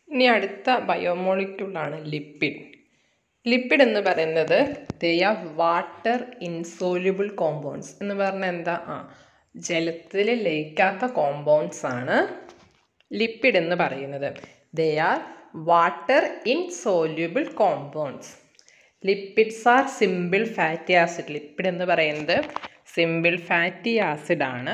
ഇനി അടുത്ത ബയോമോളിക്യൂളാണ് lipid lipid എന്ന് പറയുന്നത് they are water insoluble compounds എന്ന് പറഞ്ഞാൽ എന്താ ആ ജലത്തിൽ ലയിക്കാത്ത കോമ്പൗണ്ട്സ് ആണ് ലിപ്പിഡ് എന്ന് പറയുന്നത് they are water insoluble compounds lipids are simple fatty acid lipid എന്ന് പറയുന്നത് സിമ്പിൾ ഫാറ്റി ആസിഡ് ആണ്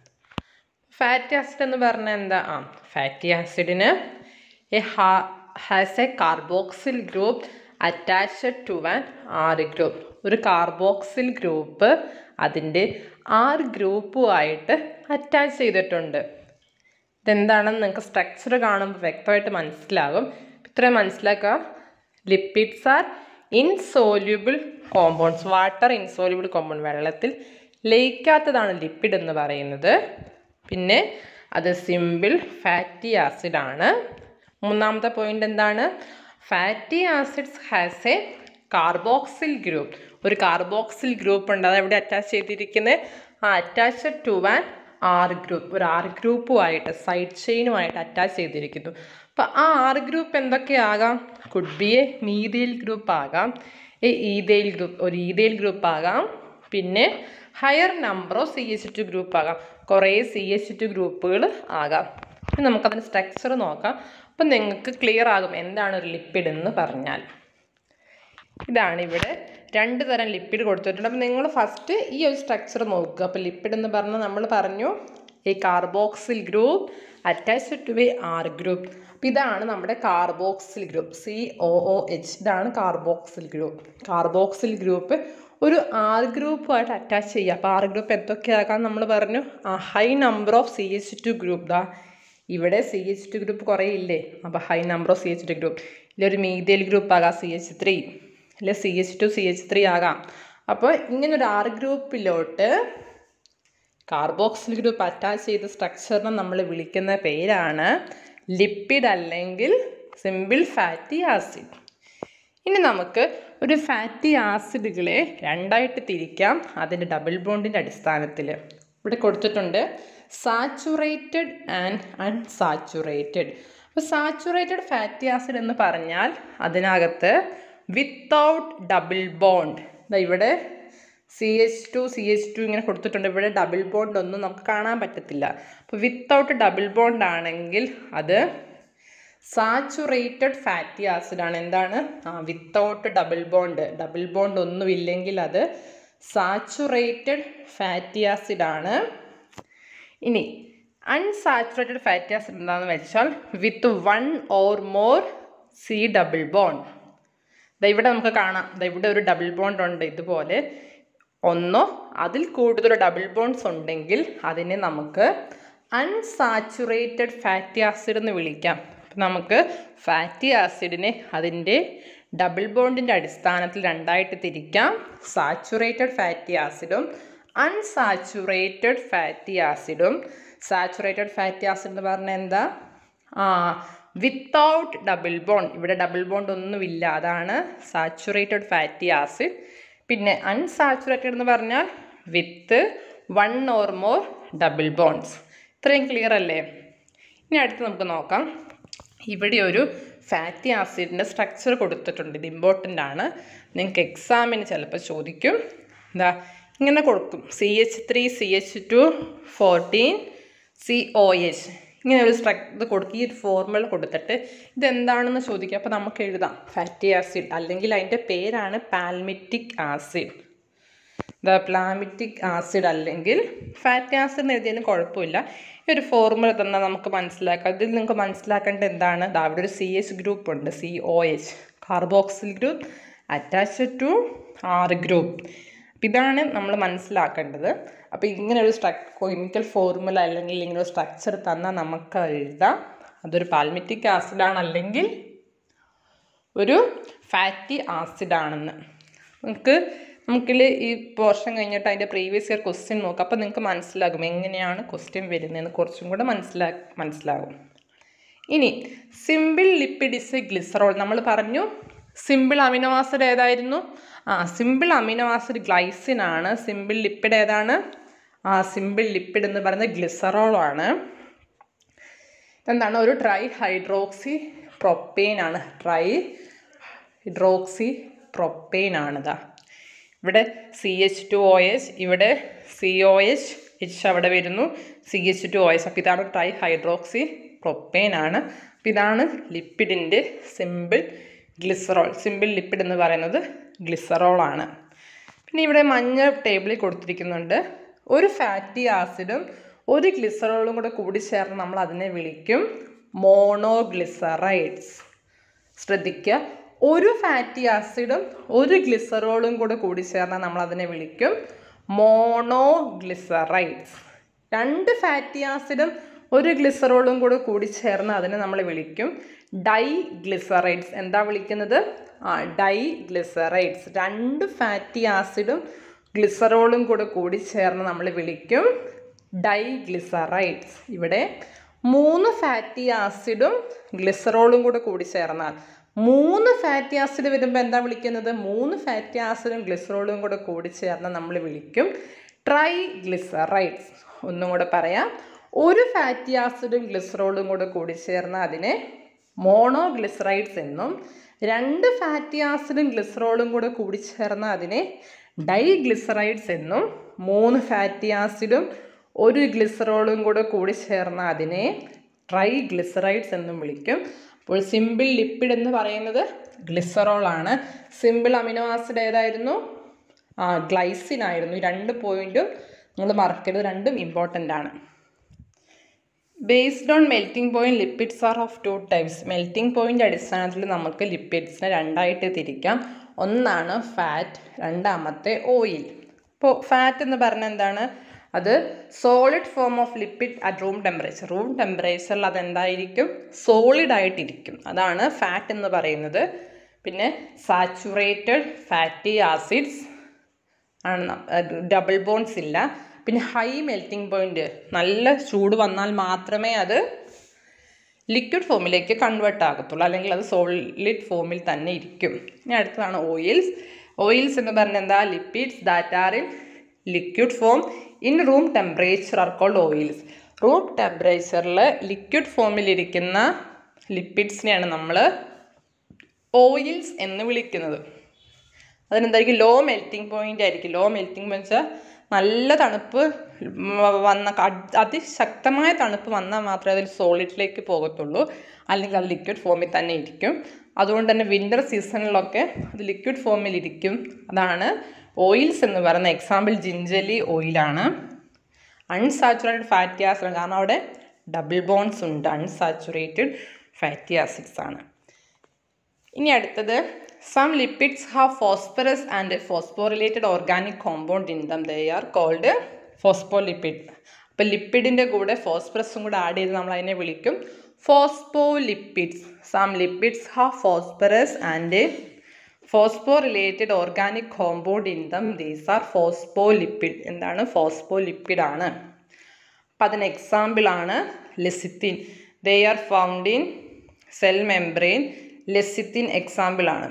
ഫാറ്റി ആസിഡ് എന്ന് പറഞ്ഞാൽ എന്താ ആ ഫാറ്റി ആസിഡിന് a has a carboxyl group attached to an R group ഒരു കാർബോക്സിൽ ഗ്രൂപ്പ് അതിൻ്റെ ആർ ഗ്രൂപ്പുമായിട്ട് അറ്റാച്ച് ചെയ്തിട്ടുണ്ട് ഇതെന്താണെന്ന് നിങ്ങൾക്ക് സ്ട്രക്ചർ കാണുമ്പോൾ വ്യക്തമായിട്ട് മനസ്സിലാകും ഇത്രയും മനസ്സിലാക്കുക lipids are insoluble compounds water insoluble compound വെള്ളത്തിൽ ലയിക്കാത്തതാണ് ലിപ്പിഡ് എന്ന് പറയുന്നത് പിന്നെ അത് സിമ്പിൾ ഫാറ്റി ആസിഡ് ആണ് മൂന്നാമത്തെ പോയിന്റ് എന്താണ് fatty acids has a carboxyl group ഒരു കാർബോക്സിൽ ഗ്രൂപ്പ് ഉണ്ട് അത് എവിടെ അറ്റാച്ച് ചെയ്തിരിക്കുന്നത് ആ attached to an R group ഒരു ആർ ഗ്രൂപ്പുമായിട്ട് സൈഡ് ചെയിനുമായിട്ട് അറ്റാച്ച് ചെയ്തിരിക്കുന്നു അപ്പോൾ ആ ആർ ഗ്രൂപ്പ് എന്തൊക്കെയാകാം could be a methyl group ആകാം എ ഈതയിൽ ഗ്രൂപ്പ് ഒരു ഈതയിൽ ഗ്രൂപ്പ് ആകാം പിന്നെ higher number of C H two group ആകാം കുറേ സി എച്ച് ടു ഗ്രൂപ്പുകൾ ആകാം ഇനി നമുക്കതിൻ്റെ സ്ട്രക്ചർ നോക്കാം അപ്പം നിങ്ങൾക്ക് ക്ലിയർ ആകും എന്താണ് ഒരു ലിപ്പിഡ് എന്ന് പറഞ്ഞാൽ ഇതാണ് ഇവിടെ രണ്ട് തരം ലിപ്പിഡ് കൊടുത്തിട്ടുണ്ട് അപ്പം നിങ്ങൾ ഫസ്റ്റ് ഈ ഒരു സ്ട്രക്ചർ നോക്കുക അപ്പോൾ ലിപ്പിഡ് എന്ന് പറഞ്ഞാൽ നമ്മൾ പറഞ്ഞു ഈ carboxyl group attached to a R group അപ്പം ഇതാണ് നമ്മുടെ carboxyl group C O O H ഇതാണ് കാർബോക്സിൽ ഗ്രൂപ്പ് കാർബോക്സിൽ ഗ്രൂപ്പ് ഒരു ആർ ഗ്രൂപ്പുമായിട്ട് അറ്റാച്ച് ചെയ്യുക അപ്പോൾ ആർ ഗ്രൂപ്പ് എന്തൊക്കെയാകാം നമ്മൾ പറഞ്ഞു ആ high number of C H two group ദാ ഇവിടെ സി എച്ച് ടു ഗ്രൂപ്പ് കുറേ ഇല്ലേ അപ്പോൾ high number of C H two group ഇല്ലൊരു മീതേൽ ഗ്രൂപ്പ് ആകാം സി എച്ച് ത്രീ അല്ലെ C H two C H three ആകാം അപ്പോൾ ഇങ്ങനൊരു ആർ ഗ്രൂപ്പിലോട്ട് കാർബോക്സിൽ ഗ്രൂപ്പ് അറ്റാച്ച് ചെയ്ത സ്ട്രക്ചറിനെ നമ്മൾ വിളിക്കുന്ന പേരാണ് ലിപ്പിഡ് അല്ലെങ്കിൽ സിമ്പിൾ ഫാറ്റി ആസിഡ് ഇനി നമുക്ക് ഒരു ഫാറ്റി ആസിഡുകളെ രണ്ടായിട്ട് തിരിക്കാം അതിൻ്റെ ഡബിൾ ബോണ്ടിൻ്റെ അടിസ്ഥാനത്തിൽ ഇവിടെ കൊടുത്തിട്ടുണ്ട് സാച്ചുറേറ്റഡ് ആൻഡ് അൺസാച്ചുറേറ്റഡ് അപ്പോൾ സാച്ചുറേറ്റഡ് ഫാറ്റി ആസിഡ് എന്ന് പറഞ്ഞാൽ അതിനകത്ത് വിത്തൗട്ട് ഡബിൾ ബോണ്ട് ഇവിടെ C H two C H two ഇങ്ങനെ കൊടുത്തിട്ടുണ്ട് ഇവിടെ ഡബിൾ ബോണ്ട് ഒന്നും നമുക്ക് കാണാൻ പറ്റത്തില്ല അപ്പോൾ വിത്തൗട്ട് ഡബിൾ ബോണ്ട് ആണെങ്കിൽ അത് സാച്ചുറേറ്റഡ് ഫാറ്റി ആസിഡ് ആണ് എന്താണ് ആ without double bond double bond ഒന്നുമില്ലെങ്കിൽ അത് സാച്ചുറേറ്റഡ് ഫാറ്റി ആസിഡ് ആണ് ഇനി അൺസാച്ചുറേറ്റഡ് ഫാറ്റി ആസിഡ് എന്താണെന്ന് വെച്ചാൽ with one or more C double bond ദാ ഇവിടെ നമുക്ക് കാണാം ദാ ഇവിടെ ഒരു ഡബിൾ ബോണ്ട് ഉണ്ട് ഇതുപോലെ ഒന്നോ അതിൽ കൂടുതൽ ഡബിൾ ബോണ്ട്സ് ഉണ്ടെങ്കിൽ അതിനെ നമുക്ക് അൺസാച്ചുറേറ്റഡ് ഫാറ്റി ആസിഡ് എന്ന് വിളിക്കാം അപ്പം നമുക്ക് ഫാറ്റി ആസിഡിനെ അതിൻ്റെ ഡബിൾ ബോണ്ടിൻ്റെ അടിസ്ഥാനത്തിൽ രണ്ടായിട്ട് തിരിക്കാം സാച്ചുറേറ്റഡ് ഫാറ്റി ആസിഡും അൺസാച്ചുറേറ്റഡ് ഫാറ്റി ആസിഡും സാച്ചുറേറ്റഡ് ഫാറ്റി ആസിഡ് എന്ന് പറഞ്ഞാൽ എന്താ ആ വിത്തൗട്ട് ഡബിൾ ബോണ്ട് ഇവിടെ ഡബിൾ ബോണ്ട് ഒന്നുമില്ല അതാണ് സാച്ചുറേറ്റഡ് ഫാറ്റി ആസിഡ് പിന്നെ അൺസാച്ചുറേറ്റഡ് എന്ന് പറഞ്ഞാൽ with one or more double bonds ഇത്രയും ക്ലിയർ അല്ലേ ഇനി അടുത്ത് നമുക്ക് നോക്കാം ഇവിടെ ഒരു ഫാറ്റി ആസിഡിൻ്റെ സ്ട്രക്ചർ കൊടുത്തിട്ടുണ്ട് ഇത് ഇമ്പോർട്ടൻ്റ് ആണ് നിങ്ങൾക്ക് എക്സാമിന് ചിലപ്പോൾ ചോദിക്കും എന്താ ഇങ്ങനെ കൊടുക്കും C H three C H two fourteen C O H ഇങ്ങനെ ഒരു സ്ട്രക് ഇത് കൊടുക്കുക ഈ ഒരു ഫോർമുല കൊടുത്തിട്ട് ഇതെന്താണെന്ന് ചോദിക്കുക അപ്പോൾ നമുക്ക് എഴുതാം ഫാറ്റി ആസിഡ് അല്ലെങ്കിൽ അതിൻ്റെ പേരാണ് palmitic acid the palmitic acid അല്ലെങ്കിൽ ഫാറ്റി ആസിഡ് എന്ന് എഴുതിയാലും കുഴപ്പമില്ല ഈ ഒരു ഫോർമുല തന്നാൽ നമുക്ക് മനസ്സിലാക്കാം ഇതിൽ നിങ്ങൾക്ക് മനസ്സിലാക്കേണ്ടത് എന്താണ് ദാ അവിടെ ഒരു സി എച്ച് ഗ്രൂപ്പ് ഉണ്ട് C O H carboxyl group attached to R group അപ്പം ഇതാണ് നമ്മൾ മനസ്സിലാക്കേണ്ടത് അപ്പോൾ ഇങ്ങനെ ഒരു സ്ട്രക് കെമിക്കൽ ഫോർമുല അല്ലെങ്കിൽ ഇങ്ങനെ ഒരു സ്ട്രക്ചർ തന്നാൽ നമുക്ക് എഴുതാം അതൊരു പാൽമിറ്റിക് ആസിഡാണ് അല്ലെങ്കിൽ ഒരു ഫാറ്റി ആസിഡാണെന്ന് നമുക്ക് നമുക്കിൽ ഈ പോർഷൻ കഴിഞ്ഞിട്ട് അതിൻ്റെ പ്രീവിയസ് ഇയർ ക്വസ്റ്റ്യൻ നോക്കാം അപ്പോൾ നിങ്ങൾക്ക് മനസ്സിലാകും എങ്ങനെയാണ് ക്വസ്റ്റ്യൻ വരുന്നതെന്ന് കുറച്ചും കൂടെ മനസ്സിലാ മനസ്സിലാകും ഇനി simple lipid is a glycerol നമ്മൾ പറഞ്ഞു സിമ്പിൾ അമിനോ ആസിഡ് ഏതായിരുന്നു ആ സിമ്പിൾ അമിനോ ആസിഡ് ഗ്ലൈസിൻ ആണ് സിമ്പിൾ ലിപ്പിഡ് ഏതാണ് ആ സിമ്പിൾ ലിപ്പിഡ് എന്ന് പറയുന്നത് ഗ്ലിസറോൾ ആണ് എന്താണ് ഒരു ട്രൈ ഹൈഡ്രോക്സി പ്രൊപ്പെയിൻ ആണ് ട്രൈ ഹൈഡ്രോക്സി പ്രൊപ്പെയിൻ ആണിതാ ഇവിടെ C H two O H ഇവിടെ സി ഒ എച്ച് എച്ച് അവിടെ വരുന്നു C H two O H അപ്പോൾ ഇതാണ് ട്രൈ ഹൈഡ്രോക്സി പ്രൊപ്പെയിൻ ആണ് അപ്പോൾ ഇതാണ് ലിപ്പിഡിൻ്റെ സിമ്പിൾ ഗ്ലിസറോൾ സിമ്പിൾ ലിപ്പിഡ് എന്ന് പറയുന്നത് ഗ്ലിസറോൾ ആണ് പിന്നെ ഇവിടെ മഞ്ഞ ടേബിളിൽ കൊടുത്തിരിക്കുന്നുണ്ട് ഒരു ഫാറ്റി ആസിഡും ഒരു ഗ്ലിസറോളും കൂടെ കൂടി ചേർന്ന് നമ്മൾ അതിനെ വിളിക്കും മോണോഗ്ലിസറൈഡ്സ് ശ്രദ്ധിക്കുക ഒരു ഫാറ്റി ആസിഡും ഒരു ഗ്ലിസറോളും കൂടെ കൂടി ചേർന്നാൽ നമ്മൾ അതിനെ വിളിക്കും മോണോഗ്ലിസറൈഡ്സ് രണ്ട് ഫാറ്റി ആസിഡും ഒരു ഗ്ലിസറോളും കൂടെ കൂടി ചേർന്ന് അതിനെ നമ്മൾ വിളിക്കും ഡൈ ഗ്ലിസറൈഡ്സ് എന്താ വിളിക്കുന്നത് ആ ഡൈ ഗ്ലിസറൈഡ്സ് രണ്ട് ഫാറ്റി ആസിഡും ഗ്ലിസറോളും കൂടെ കൂടി ചേർന്ന് നമ്മൾ വിളിക്കും ഡൈ ഗ്ലിസറൈഡ്സ് ഇവിടെ മൂന്ന് ഫാറ്റി ആസിഡും ഗ്ലിസറോളും കൂടെ കൂടി ചേർന്നാൽ മൂന്ന് ഫാറ്റി ആസിഡ് വരുമ്പോൾ എന്താ വിളിക്കുന്നത് മൂന്ന് ഫാറ്റി ആസിഡും ഗ്ലിസറോളും കൂടെ കൂടി ചേർന്ന് നമ്മൾ വിളിക്കും ട്രൈ ഗ്ലിസറൈഡ്സ് ഒന്നും കൂടെ പറയാം ഒരു ഫാറ്റി ആസിഡും ഗ്ലിസറോളും കൂടെ കൂടി ചേർന്ന് അതിനെ മോണോ ഗ്ലിസറൈഡ്സ് എന്നും രണ്ട് ഫാറ്റി ആസിഡും ഗ്ലിസറോളും കൂടെ കൂടി ചേർന്ന് അതിനെ ഡൈ ഗ്ലിസറൈഡ്സ് എന്നും മൂന്ന് ഫാറ്റി ആസിഡും ഒരു ഗ്ലിസറോളും കൂടെ കൂടി ചേർന്ന് അതിനെ ട്രൈ ഗ്ലിസറൈഡ്സ് എന്നും വിളിക്കും അപ്പോൾ സിമ്പിൾ ലിപ്പിഡ് എന്ന് പറയുന്നത് ഗ്ലിസറോൾ ആണ് സിമ്പിൾ അമിനോ ആസിഡ് ഏതായിരുന്നു ആ ഗ്ലൈസിൻ ആയിരുന്നു ഈ രണ്ട് പോയിന്റും നിങ്ങൾ മറക്കരുത് രണ്ടും ഇമ്പോർട്ടൻ്റ് ആണ് based on melting point lipids are of two types melting point അടിസ്ഥാനത്തിൽ നമുക്ക് ലിപ്പിഡ്സിനെ രണ്ടായിട്ട് തിരിക്കാം ഒന്നാണ് ഫാറ്റ് രണ്ടാമത്തെ ഓയിൽ ഇപ്പോൾ ഫാറ്റ് എന്ന് പറഞ്ഞാൽ എന്താണ് അത് solid form of lipid at room temperature room ടെമ്പറേച്ചറിൽ അതെന്തായിരിക്കും സോളിഡ് ആയിട്ടിരിക്കും അതാണ് ഫാറ്റ് എന്ന് പറയുന്നത് പിന്നെ സാച്ചുറേറ്റഡ് ഫാറ്റി ആസിഡ്സ് ആണ് ഡബിൾ ബോൺസ് ഇല്ല പിന്നെ ഹൈ മെൽറ്റിംഗ് പോയിന്റ് നല്ല ചൂട് വന്നാൽ മാത്രമേ അത് ലിക്വിഡ് ഫോമിലേക്ക് കൺവേർട്ട് ആകത്തുള്ളൂ അല്ലെങ്കിൽ അത് സോളിഡ് ഫോമിൽ തന്നെ ഇരിക്കും ഇനി അടുത്തതാണ് ഓയിൽസ് ഓയിൽസ് എന്ന് പറഞ്ഞാൽ എന്താ lipids that are in liquid form in room temperature are called oils room ടെമ്പറേച്ചറിൽ ലിക്വിഡ് ഫോമിലിരിക്കുന്ന ലിപ്പിഡ്സിനെയാണ് നമ്മൾ ഓയിൽസ് എന്ന് വിളിക്കുന്നത് അതിനെന്തായിരിക്കും ലോ മെൽറ്റിംഗ് പോയിന്റ് ആയിരിക്കും ലോ മെൽറ്റിംഗ് പോയിന്റ് വെച്ചാൽ നല്ല തണുപ്പ് വന്ന അതിശക്തമായ തണുപ്പ് വന്നാൽ മാത്രമേ അതിൽ സോളിഡിലേക്ക് പോകത്തുള്ളൂ അല്ലെങ്കിൽ അത് ലിക്വിഡ് ഫോമിൽ തന്നെ ഇരിക്കും അതുകൊണ്ട് തന്നെ വിൻ്റർ സീസണിലൊക്കെ അത് ലിക്വിഡ് ഫോമിൽ ഇരിക്കും അതാണ് ഓയിൽസ് എന്ന് പറയുന്ന എക്സാമ്പിൾ ജിഞ്ചലി ഓയിലാണ് അൺസാച്ചുറേറ്റഡ് ഫാറ്റി ആസിഡ് കാരണം അവിടെ ഡബിൾ ബോൺസ് ഉണ്ട് അൺസാച്ചുറേറ്റഡ് ഫാറ്റി ആസിഡ്സ് ആണ് ഇനി അടുത്തത് some lipids have phosphorus and phosphorylated organic compound in them they are called phospholipid അപ്പോൾ ലിപ്പിഡിൻ്റെ കൂടെ ഫോസ്ഫറസും കൂടെ ആഡ് ചെയ്ത് നമ്മൾ അതിനെ വിളിക്കും phospholipids some lipids have phosphorus and phosphorylated organic compound in them these are phospholipid എന്താണ് ഫോസ്ഫോലിപ്പിഡ് ആണ് അപ്പം അതിന് എക്സാമ്പിളാണ് lecithin they are found in cell membrane lecithin എക്സാമ്പിളാണ്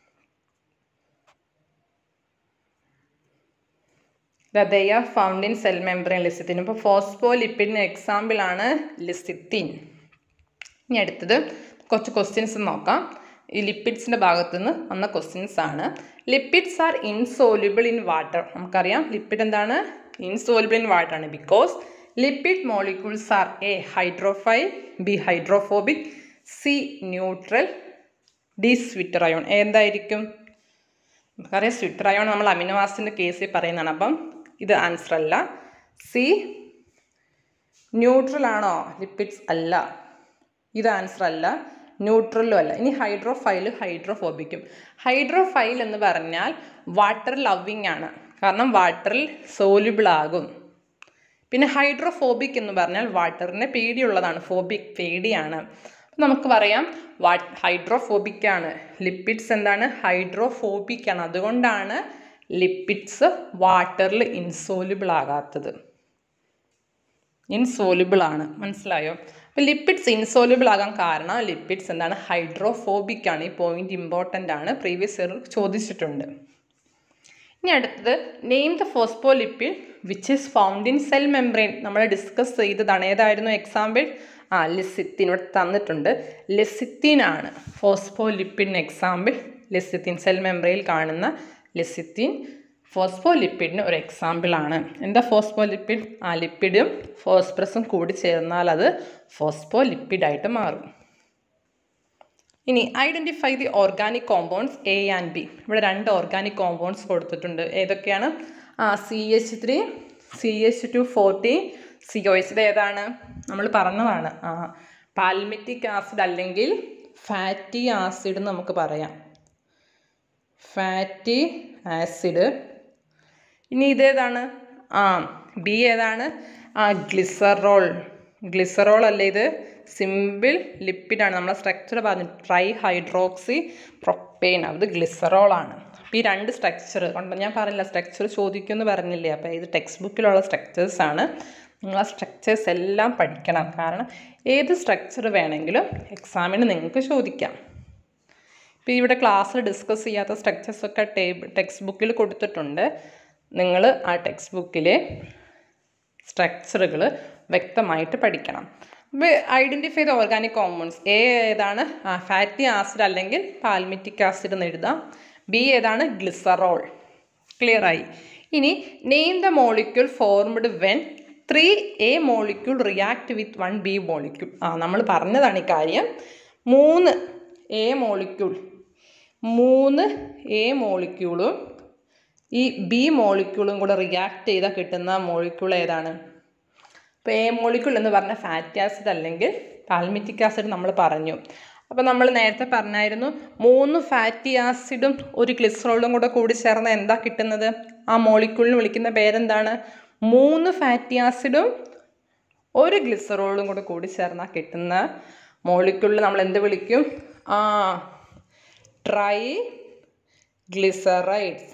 they are found in cell membrane lecithin ഇപ്പോൾ ഫോസ്ഫോലിപ്പിഡിന് എക്സാമ്പിളാണ് ലെസിത്തിൻ ഇനി അടുത്തത് കുറച്ച് ക്വസ്റ്റ്യൻസ് നോക്കാം ഈ ലിപ്പിഡ്സിൻ്റെ ഭാഗത്തു നിന്ന് വന്ന ക്വസ്റ്റ്യൻസ് ആണ് lipids are insoluble in water നമുക്കറിയാം ലിപ്പിഡ് എന്താണ് ഇൻസോല്യൂബിൾ ഇൻ വാട്ടർ ആണ് because lipid molecules are A hydrophile B hydrophobic C neutral D zwitter ion എന്തായിരിക്കും നമുക്കറിയാം സ്വിറ്റർ അയോൺ നമ്മൾ അമിനോ ആസിഡിൻ്റെ കേസിൽ പറയുന്നതാണ് അപ്പം ഇത് ആൻസർ അല്ല സി ന്യൂട്രൽ ആണോ ലിപ്പിഡ്സ് അല്ല ഇത് ആൻസർ അല്ല ന്യൂട്രലും അല്ല ഇനി ഹൈഡ്രോഫൈൽ ഹൈഡ്രോഫോബിക്കും ഹൈഡ്രോഫൈൽ എന്ന് പറഞ്ഞാൽ വാട്ടർ ലവിങ് ആണ് കാരണം വാട്ടറിൽ സോല്യുബിൾ ആകും പിന്നെ ഹൈഡ്രോഫോബിക് എന്ന് പറഞ്ഞാൽ വാട്ടറിന് പേടിയുള്ളതാണ് ഫോബിക് പേടിയാണ് നമുക്ക് പറയാം വാ ഹൈഡ്രോഫോബിക് ആണ് ലിപ്പിഡ്സ് എന്താണ് ഹൈഡ്രോഫോബിക് ആണ് അതുകൊണ്ടാണ് ലിപ്പിഡ്സ് വാട്ടറിൽ ഇൻസോല്യുബിൾ ആകാത്തത് ഇൻസോല്യുബിൾ ആണ് മനസ്സിലായോ അപ്പോൾ ലിപ്പിഡ്സ് ഇൻസോല്യുബിൾ ആകാൻ കാരണം ലിപ്പിഡ്സ് എന്താണ് ഹൈഡ്രോഫോബിക് ആണ് ഈ പോയിന്റ് ഇമ്പോർട്ടൻ്റ് ആണ് പ്രീവിയസ് ഇയർ ചോദിച്ചിട്ടുണ്ട് ഇനി അടുത്തത് name the phospholipid which is found in cell membrane നമ്മൾ ഡിസ്കസ് ചെയ്തതാണ് ഏതായിരുന്നു എക്സാമ്പിൾ ആ ലിസിത്തിൻ ഇവിടെ തന്നിട്ടുണ്ട് ലെസിത്തിനാണ് ഫോസ്ഫോലിപ്പിഡിന് എക്സാമ്പിൾ ലെസിത്തിൻ സെൽ മെമ്പറയിൽ കാണുന്ന ലെസിത്തിൻ ഫോസ്ഫോലിപ്പിഡിന് ഒരു എക്സാമ്പിളാണ് എന്താ ഫോസ്ഫോലിപ്പിഡ് ആ ലിപ്പിഡും ഫോസ്ഫറസും കൂടി ചേർന്നാൽ അത് ഫോസ്ഫോലിപ്പിഡായിട്ട് മാറും ഇനി identify the organic compounds A and B ഇവിടെ രണ്ട് ഓർഗാനിക് കോമ്പൗണ്ട്സ് കൊടുത്തിട്ടുണ്ട് ഏതൊക്കെയാണ് ആ C H three C H two forty C O H ഇത് ഏതാണ് നമ്മൾ പറഞ്ഞതാണ് ആ പാൽമിറ്റിക് ആസിഡ് അല്ലെങ്കിൽ ഫാറ്റി ആസിഡ് എന്ന് നമുക്ക് പറയാം ഫാറ്റി ആസിഡ് ഇനി ഇതേതാണ് ആ ബി ഏതാണ് ആ ഗ്ലിസറോൾ ഗ്ലിസറോൾ അല്ലേ ഇത് സിമ്പിൾ ലിപ്പിഡാണ് നമ്മളെ സ്ട്രക്ചർ പറഞ്ഞു ട്രൈ ഹൈഡ്രോക്സി പ്രൊപ്പെയിൻ അത് ഗ്ലിസറോളാണ് അപ്പോൾ ഈ രണ്ട് സ്ട്രക്ചർ കൊണ്ട് ഞാൻ പറഞ്ഞില്ല സ്ട്രക്ചർ ചോദിക്കുമെന്ന് പറഞ്ഞില്ലേ അപ്പോൾ ഇത് ടെക്സ്റ്റ് ബുക്കിലുള്ള സ്ട്രക്ചേഴ്സാണ് നിങ്ങൾ ആ സ്ട്രക്ചേഴ്സ് എല്ലാം പഠിക്കണം കാരണം ഏത് സ്ട്രക്ചർ വേണമെങ്കിലും എക്സാമിന് നിങ്ങൾക്ക് ചോദിക്കാം ഇപ്പോൾ ഇവിടെ ക്ലാസ്സിൽ ഡിസ്കസ് ചെയ്യാത്ത സ്ട്രക്ചേഴ്സൊക്കെ ടേബിൾ ടെക്സ്റ്റ് ബുക്കിൽ കൊടുത്തിട്ടുണ്ട് നിങ്ങൾ ആ ടെക്സ്റ്റ് ബുക്കിലെ സ്ട്രക്ചറുകൾ വ്യക്തമായിട്ട് പഠിക്കണം അപ്പോൾ identify the organic compounds A ഏതാണ് ഫാറ്റി ആസിഡ് അല്ലെങ്കിൽ പാൽമിറ്റിക് ആസിഡ് എന്ന് എഴുതാം ബി ഏതാണ് ഗ്ലിസറോൾ ക്ലിയർ ആയി ഇനി name the molecule formed when three A molecule react with one B molecule ആ നമ്മൾ പറഞ്ഞതാണ് ഈ കാര്യം മൂന്ന് എ മോളിക്യൂൾ മൂന്ന് എ മോളിക്യൂളും ഈ ബി മോളിക്യൂളും കൂടെ റിയാക്ട് ചെയ്താൽ കിട്ടുന്ന മോളിക്യൂൾ ഏതാണ് ഇപ്പോൾ എ മോളിക്യൂൾ എന്ന് പറഞ്ഞ ഫാറ്റി ആസിഡ് അല്ലെങ്കിൽ പാൽമിറ്റിക് ആസിഡ് നമ്മൾ പറഞ്ഞു അപ്പോൾ നമ്മൾ നേരത്തെ പറഞ്ഞായിരുന്നു മൂന്ന് ഫാറ്റി ആസിഡും ഒരു ഗ്ലിസറോളും കൂടെ കൂടി ചേർന്ന് എന്താ കിട്ടുന്നത് ആ മോളിക്യൂളിന് വിളിക്കുന്ന പേരെന്താണ് മൂന്ന് ഫാറ്റി ആസിഡും ഒരു ഗ്ലിസറോളും കൂടെ കൂടി ചേർന്നാൽ കിട്ടുന്ന മോളിക്യൂളിൽ നമ്മൾ എന്ത് വിളിക്കും ആ ട്രൈ ഗ്ലിസറൈഡ്സ്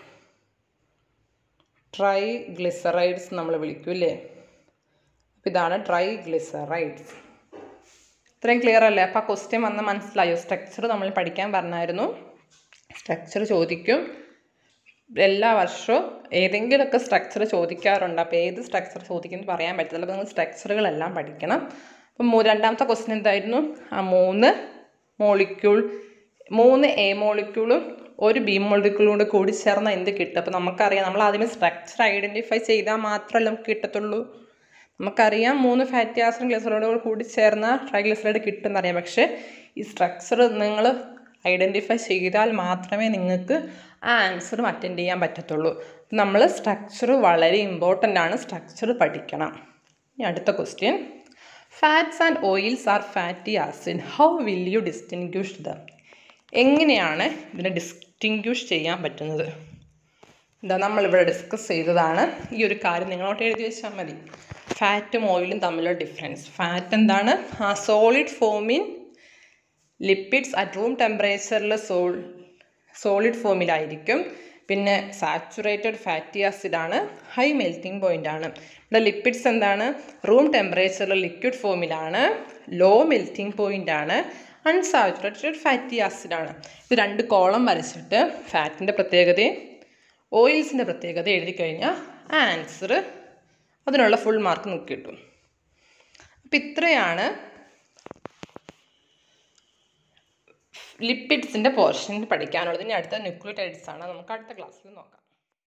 ട്രൈ ഗ്ലിസറൈഡ്സ് നമ്മൾ വിളിക്കും അല്ലേ അപ്പോൾ ഇതാണ് ട്രൈ ഗ്ലിസറൈഡ്സ് ഇത്രയും ക്ലിയർ അല്ലേ അപ്പോൾ ആ ക്വസ്റ്റ്യൻ വന്ന് മനസ്സിലായോ സ്ട്രക്ചർ നമ്മൾ പഠിക്കാൻ പറഞ്ഞായിരുന്നു സ്ട്രക്ചർ ചോദിക്കും എല്ലാ വർഷവും ഏതെങ്കിലുമൊക്കെ സ്ട്രക്ചർ ചോദിക്കാറുണ്ട് അപ്പോൾ ഏത് സ്ട്രക്ചർ ചോദിക്കുമെന്ന് പറയാൻ പറ്റില്ല അപ്പോൾ നിങ്ങൾ സ്ട്രക്ചറുകളെല്ലാം പഠിക്കണം അപ്പം മൂ- രണ്ടാമത്തെ ക്വസ്റ്റ്യൻ എന്തായിരുന്നു ആ മൂന്ന് മോളിക്യൂൾ മൂന്ന് എ മോളിക്യൂളും ഒരു ബി മോളിക്യൂളും കൂടെ കൂടി ചേർന്നാൽ എന്ത് കിട്ടും അപ്പോൾ നമുക്കറിയാം നമ്മൾ ആദ്യമേ സ്ട്രക്ചർ ഐഡൻറ്റിഫൈ ചെയ്താൽ മാത്രമല്ല നമുക്ക് കിട്ടത്തുള്ളൂ നമുക്കറിയാം മൂന്ന് ഫാറ്റി ആസിഡ് ഗ്ലിസറോളുകൾ കൂടി ചേർന്ന ട്രൈഗ്ലിസറൈഡ് കിട്ടുമെന്നറിയാം പക്ഷേ ഈ സ്ട്രക്ചർ നിങ്ങൾ ഐഡൻറ്റിഫൈ ചെയ്താൽ മാത്രമേ നിങ്ങൾക്ക് ആ ആൻസറും അറ്റൻഡ് ചെയ്യാൻ പറ്റത്തുള്ളൂ നമ്മൾ സ്ട്രക്ചർ വളരെ ഇമ്പോർട്ടൻ്റ് ആണ് സ്ട്രക്ചർ പഠിക്കണം ഇനി അടുത്ത question fats and oils are fatty acid how will you distinguish the എങ്ങനെയാണ് ഇതിനെ ഡിസ്റ്റിങ്ക്യൂഷ് ചെയ്യാൻ പറ്റുന്നത് ഇതാ നമ്മളിവിടെ ഡിസ്കസ് ചെയ്തതാണ് ഈ ഒരു കാര്യം നിങ്ങളോട്ട് എഴുതി വെച്ചാൽ മതി ഫാറ്റും ഓയിലും തമ്മിലുള്ള ഡിഫറൻസ് ഫാറ്റ് എന്താണ് ആ സോളിഡ് ഫോമിൻ ലിപ്പിഡ്സ് അറ്റ് റൂം ടെമ്പറേച്ചറിൽ സോൾ സോളിഡ് ഫോമിലായിരിക്കും പിന്നെ സാച്ചുറേറ്റഡ് ഫാറ്റി ആസിഡ് ആണ് ഹൈ മെൽറ്റിംഗ് പോയിന്റ് ആണ് ഇവിടെ ലിപ്പിഡ്സ് എന്താണ് റൂം ടെമ്പറേച്ചറിൽ ലിക്വിഡ് ഫോമിലാണ് ലോ മെൽറ്റിംഗ് പോയിന്റ് ആണ് അൺസാച്ചുറേറ്റഡ് ഫാറ്റി ആസിഡ് ആണ് ഇത് രണ്ട് കോളം വരച്ചിട്ട് ഫാറ്റിൻ്റെ പ്രത്യേകതയും ഓയിൽസിൻ്റെ പ്രത്യേകത എഴുതി കഴിഞ്ഞാൽ ആൻസർ അതിനുള്ള ഫുൾ മാർക്ക് നമുക്ക് കിട്ടും അപ്പം ഇത്രയാണ് ലിപ്പിഡ്സിൻ്റെ പോർഷൻ പഠിക്കാനുള്ളത് ഇനി അടുത്ത ന്യൂക്ലിയോടൈഡ്സ് ആണ് നമുക്ക് അടുത്ത ക്ലാസ്സിൽ നോക്കാം